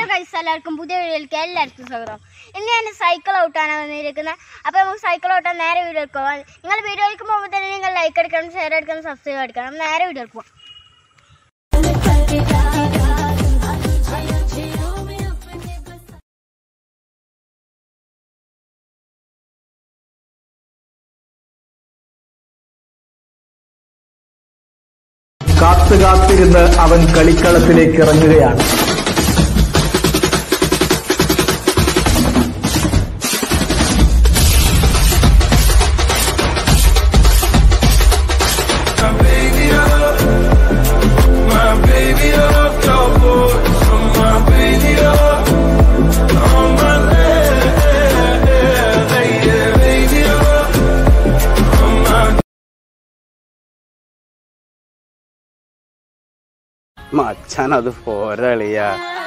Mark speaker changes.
Speaker 1: guys എല്ലാവർക്കും പുതിയ വീഡിയോയിലേക്ക് എല്ലാവർക്കും സ്വാഗതം ഇന്ന് ഞാൻ സൈക്കിൾ ഔട്ടാണ് വന്നിരിക്കുന്നത് അപ്പോൾ നമുക്ക് സൈക്കിൾ ഔട്ടാൻ നേരെ വീഡിയോയിൽ പോകാം നിങ്ങൾ വീഡിയോയിലേക്ക് പോകുമ്പോൾ തന്നെ നിങ്ങൾ ലൈക്ക് അടിക്കണം ഷെയർ അടിക്കണം സബ്സ്ക്രൈബ് അടിക്കണം നേരെ വീഡിയോയിൽ പോകാം
Speaker 2: കാത്തു കാത്തിരുന്ന് അവൻ കളിക്കളത്തിലേക്ക് ഇറങ്ങുകയാണ്
Speaker 3: മച്ചാൻ അത് പോരളിയാ